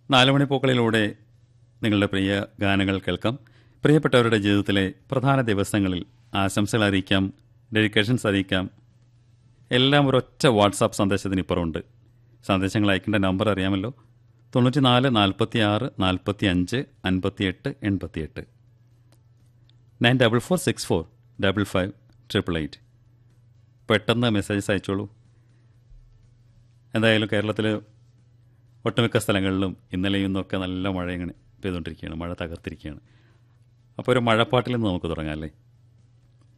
നാലുമണി പൂക്കളിലൂടെ നിങ്ങളുടെ പ്രിയ ഗാനങ്ങൾ കേൾക്കാം പ്രിയപ്പെട്ടവരുടെ ജീവിതത്തിലെ പ്രധാന ദിവസങ്ങളിൽ ആശംസകൾ അറിയിക്കാം ഡെഡിക്കേഷൻസ് അറിയിക്കാം എല്ലാം ഒരൊറ്റ വാട്സാപ്പ് സന്ദേശത്തിന് ഇപ്പുറമുണ്ട് സന്ദേശങ്ങൾ അയക്കേണ്ട നമ്പർ അറിയാമല്ലോ തൊണ്ണൂറ്റി നാല് നാൽപ്പത്തി ആറ് നാൽപ്പത്തി അഞ്ച് അൻപത്തിയെട്ട് എൺപത്തിയെട്ട് nine double four six four double five triple eight പെട്ടെന്ന് മെസ്സേജസ് അയച്ചോളൂ എന്തായാലും കേരളത്തിൽ ഒട്ടുമിക്ക സ്ഥലങ്ങളിലും ഇന്നലെയും ഇന്നൊക്കെ നല്ല മഴ ഇങ്ങനെ പെയ്തുകൊണ്ടിരിക്കുകയാണ് മഴ തകർത്തിരിക്കുകയാണ് അപ്പോൾ ഒരു മഴപ്പാട്ടിൽ നിന്ന് നമുക്ക് തുടങ്ങാം അല്ലേ